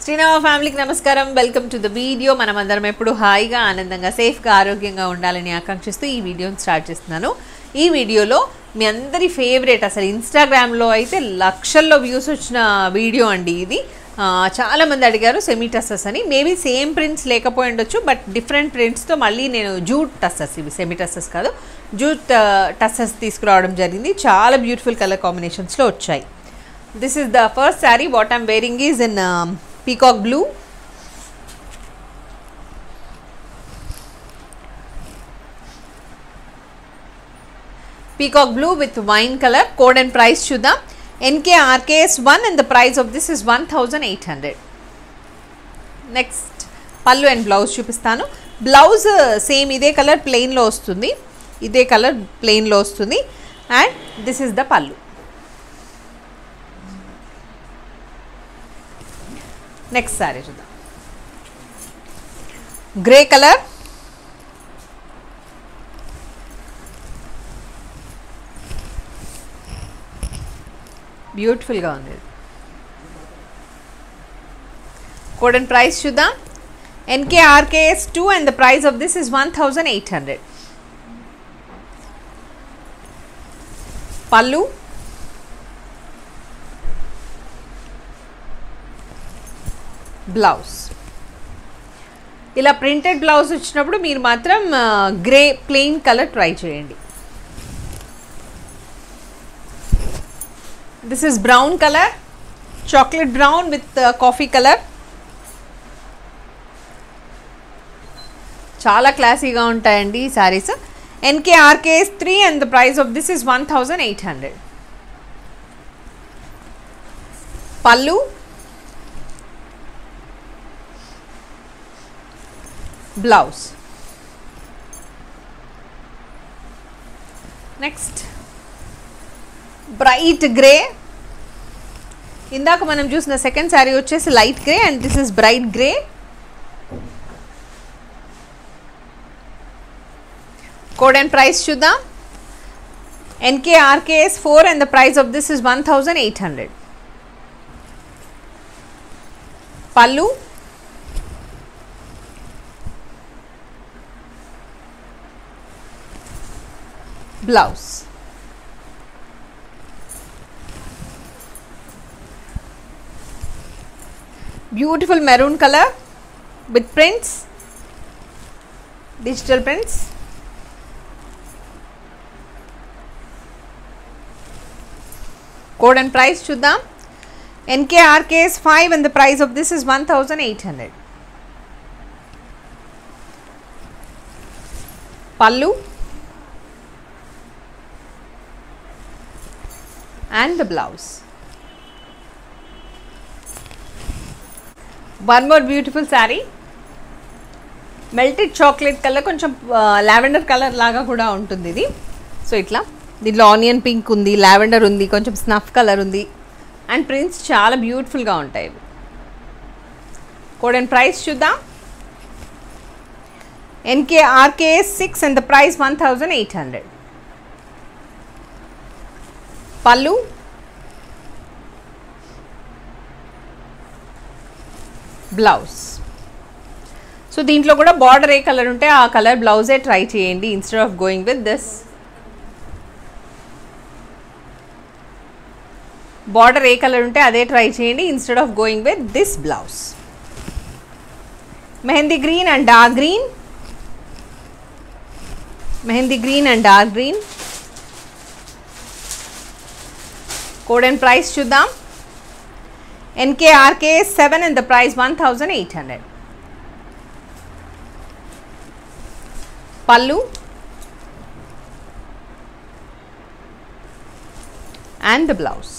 శ్రీనవ ఫ్యామిలీకి నమస్కారం welcome to the video మనం అందరం ఎప్పుడు హాయిగా ఆనందంగా సేఫ్గా ఆరోగ్యంగా ఉండాలని ఆకాంక్షిస్తూ ఈ వీడియోని స్టార్ట్ చేస్తున్నాను ఈ వీడియోలో మీ అందరి ఫేవరెట్ అసలు ఇన్స్టాగ్రామ్లో అయితే లక్షల్లో వ్యూస్ వచ్చిన వీడియో అండి ఇది ఆ, చాలా మంది అడిగారు సెమీ టస్సెస్ అని మేబీ సేమ్ ప్రింట్స్ లేకపోయి ఉండొచ్చు బట్ డిఫరెంట్ ప్రింట్స్తో మళ్ళీ నేను జూట్ టస్సెస్ ఇవి సెమీ టస్సెస్ కాదు జూట్ టస్సెస్ తీసుకురావడం జరిగింది చాలా బ్యూటిఫుల్ కలర్ కాంబినేషన్స్లో వచ్చాయి this is the first sari what I'm wearing is in peacock blue peacock blue with wine colour code and price చూద్దాం NK RKS one and the price of this is one thousand eight hundred next pallu and blouse చూపిస్తాను blouse same ఇదే colour ప్లెయిన్లో వస్తుంది ఇదే colour ప్లెయిన్లో వస్తుంది and this is the pallu next sari చూద్దాం grey colour బ్యూటిఫుల్గా ఉంది కోడ్ అండ్ ప్రైస్ చూద్దాం NK RKS two and the price of this is one thousand eight hundred pallu blouse ఇలా ప్రింటెడ్ బ్లౌజ్ వచ్చినప్పుడు మీరు మాత్రం గ్రే ప్లెయిన్ కలర్ ట్రై చేయండి this is brown colour chocolate brown with coffee colour చాలా క్లాసీగా ఉంటాయండి ఈ saris NK RKS three and the price of this is one thousand eight hundred pallu blouse next bright grey ఇందాక మనం చూసిన సెకండ్ శారీ వచ్చేసి light grey and this is bright grey code and price చూద్దాం NK RKS four and the price of this is one thousand eight hundred pallu blouse beautiful maroon colour with prints digital prints code and price చూద్దాం NK RKS five and the price of this is one thousand eight hundred pallu and the blouse. One more beautiful sari melted chocolate colour కొంచెం lavender colour లాగా కూడా ఉంటుంది ఇది so ఇట్లా దీంట్లో onion pink ఉంది lavender ఉంది కొంచెం స్నఫ్ కలర్ ఉంది అండ్ ప్రింట్స్ చాలా బ్యూటిఫుల్గా ఉంటాయి ఇవి కోడ్ అండ్ ప్రైస్ చూద్దాం NK RK six and the price one thousand eight hundred pallu blouse so దీంట్లో కూడా బార్డర్ ఏ కలర్ ఉంటే ఆ కలర్ బ్లౌజే ట్రై చేయండి instead of going with this border ఏ కలర్ ఉంటే అదే ట్రై చేయండి instead of going with this blouse mehndi green and dark green mehndi green and dark green code and price చూద్దాం NK RK seven and the price one thousand eight hundred pallu and the blouse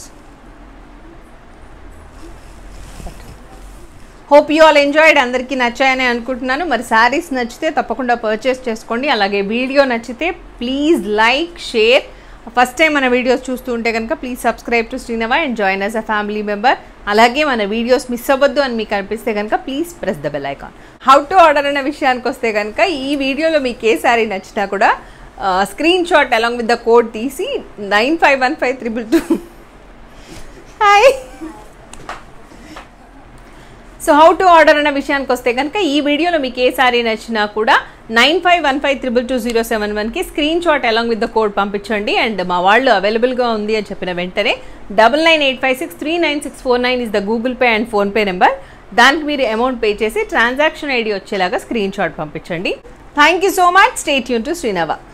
hope you all enjoyed అందరికీ నచ్చాయని అనుకుంటున్నాను మరి శారీస్ నచ్చితే తప్పకుండా purchase చేసుకోండి అలాగే video నచ్చితే please like share first time మన వీడియోస్ చూస్తూ ఉంటే కనుక please subscribe to Srinava and join us a family member అలాగే మన వీడియోస్ మిస్ అవ్వద్దు అని మీకు అనిపిస్తే కనుక please press the bell icon how to order అనే విషయానికి వస్తే కనుక ఈ వీడియోలో మీకు ఏ శారీ నచ్చినా కూడా screenshot along with the code తీసి nine five one five triple two hi so how to order అన్న విషయానికి వస్తే కనుక ఈ వీడియోలో మీకు ఏ సారీ నచ్చినా కూడా nine five one five triple two zero seven వన్కి screenshot along with the code పంపించండి అండ్ మా వాళ్ళు అవైలబుల్గా ఉంది అని చెప్పిన వెంటనే double nine eight five six three nine six four nine is the Google Pay and PhonePe number దానికి మీరు అమౌంట్ పే చేసి ట్రాన్సాక్షన్ ఐడి వచ్చేలాగా స్క్రీన్ షాట్ పంపించండి thank you so much stay యూన్ టు శ్రీనవ